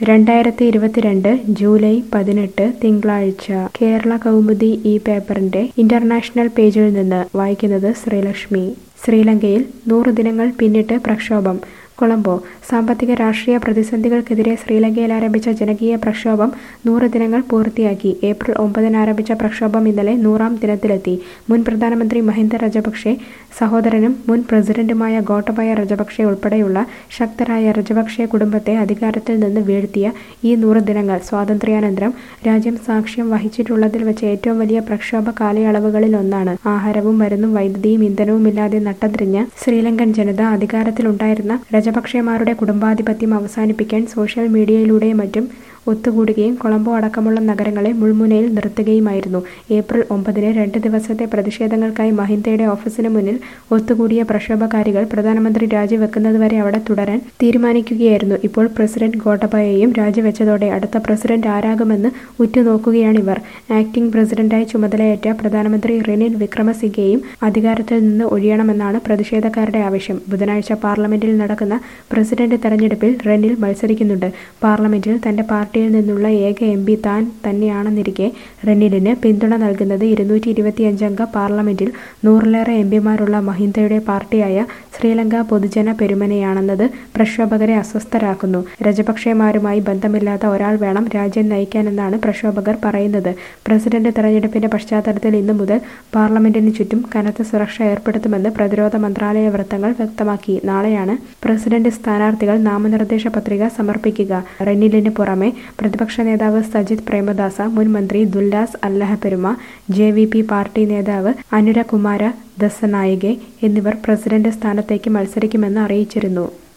രണ്ടായിരത്തി ഇരുപത്തിരണ്ട് ജൂലൈ പതിനെട്ട് തിങ്കളാഴ്ച കേരള കൗമുദി ഈ പേപ്പറിന്റെ ഇന്റർനാഷണൽ പേജിൽ നിന്ന് വായിക്കുന്നത് ശ്രീലക്ഷ്മി ശ്രീലങ്കയിൽ നൂറ് ദിനങ്ങൾ പിന്നിട്ട് പ്രക്ഷോഭം കൊളംബോ സാമ്പത്തിക രാഷ്ട്രീയ പ്രതിസന്ധികൾക്കെതിരെ ശ്രീലങ്കയിൽ ആരംഭിച്ച ജനകീയ പ്രക്ഷോഭം നൂറ് ദിനങ്ങൾ പൂർത്തിയാക്കി ഏപ്രിൽ ഒമ്പതിന് ആരംഭിച്ച പ്രക്ഷോഭം ഇന്നലെ നൂറാം ദിനത്തിലെത്തി മുൻ പ്രധാനമന്ത്രി മഹിന്ദ രജപക്സെ സഹോദരനും മുൻ പ്രസിഡന്റുമായ ഗോട്ടബയ രജപക്സെ ഉൾപ്പെടെയുള്ള ശക്തരായ രജപക്സെ കുടുംബത്തെ അധികാരത്തിൽ നിന്ന് വീഴ്ത്തിയ ഈ നൂറ് ദിനങ്ങൾ സ്വാതന്ത്ര്യാനന്തരം രാജ്യം സാക്ഷ്യം വഹിച്ചിട്ടുള്ളതിൽ വെച്ച് ഏറ്റവും വലിയ പ്രക്ഷോഭ കാലയളവുകളിൽ ഒന്നാണ് ആഹാരവും മരുന്നും വൈദ്യുതിയും ഇന്ധനവുമില്ലാതെ നട്ടതിരിഞ്ഞ ശ്രീലങ്കൻ ജനത അധികാരത്തിലുണ്ടായിരുന്ന രജപക്ഷമാരുടെ കുടുംബാധിപത്യം അവസാനിപ്പിക്കാൻ സോഷ്യൽ മീഡിയയിലൂടെയും മറ്റും ഒത്തുകൂടുകയും കൊളംബോ അടക്കമുള്ള നഗരങ്ങളെ മുൾമുനയിൽ നിർത്തുകയുമായിരുന്നു ഏപ്രിൽ ഒമ്പതിന് രണ്ട് ദിവസത്തെ പ്രതിഷേധങ്ങൾക്കായി മഹിന്ദയുടെ ഓഫീസിന് മുന്നിൽ ഒത്തുകൂടിയ പ്രക്ഷോഭകാരികൾ പ്രധാനമന്ത്രി രാജിവെക്കുന്നതുവരെ അവിടെ തുടരാൻ തീരുമാനിക്കുകയായിരുന്നു ഇപ്പോൾ പ്രസിഡന്റ് ഗോട്ടബയയും രാജിവെച്ചതോടെ അടുത്ത പ്രസിഡന്റ് ആരാകുമെന്ന് ഉറ്റുനോക്കുകയാണിവർ ആക്ടിംഗ് പ്രസിഡന്റായി ചുമതലയേറ്റ പ്രധാനമന്ത്രി റെനിൽ വിക്രമസിംഗെയും അധികാരത്തിൽ നിന്ന് ഒഴിയണമെന്നാണ് പ്രതിഷേധക്കാരുടെ ആവശ്യം ബുധനാഴ്ച പാർലമെന്റിൽ നടക്കുന്ന പ്രസിഡന്റ് തെരഞ്ഞെടുപ്പിൽ റെനിൽ മത്സരിക്കുന്നുണ്ട് പാർലമെന്റിൽ തന്റെ പാർട്ടിയിൽ നിന്നുള്ള ഏക എം പി താൻ തന്നെയാണെന്നിരിക്കെ റെനിലിന് പിന്തുണ നൽകുന്നത് ഇരുന്നൂറ്റി ഇരുപത്തിയഞ്ചംഗ പാർലമെന്റിൽ നൂറിലേറെ എം പിമാരുള്ള മഹിന്ദയുടെ പാർട്ടിയായ ശ്രീലങ്ക പൊതുജന പെരുമനയാണെന്നത് പ്രക്ഷോഭകരെ അസ്വസ്ഥരാക്കുന്നു രജപക്ഷമാരുമായി ബന്ധമില്ലാത്ത ഒരാൾ വേണം രാജ്യം നയിക്കാനെന്നാണ് പ്രക്ഷോഭകർ പറയുന്നത് പ്രസിഡന്റ് തെരഞ്ഞെടുപ്പിന്റെ പശ്ചാത്തലത്തിൽ ഇന്നു മുതൽ പാർലമെന്റിന് ചുറ്റും കനത്ത സുരക്ഷ ഏർപ്പെടുത്തുമെന്ന് പ്രതിരോധ മന്ത്രാലയ വൃത്തങ്ങൾ വ്യക്തമാക്കി നാളെയാണ് പ്രസിഡന്റ് സ്ഥാനാർത്ഥികൾ നാമനിർദ്ദേശ പത്രിക സമർപ്പിക്കുക റെനിലിന് പുറമെ പ്രതിപക്ഷ നേതാവ് സജിത് പ്രേമദാസ മുൻ മന്ത്രി Dullas Alahapperuma J V P party നേതാവ് അനുരകുമാര ദസനായികെ എന്നിവർ പ്രസിഡന്റ് സ്ഥാനത്തേക്ക് മത്സരിക്കുമെന്ന് അറിയിച്ചിരുന്നു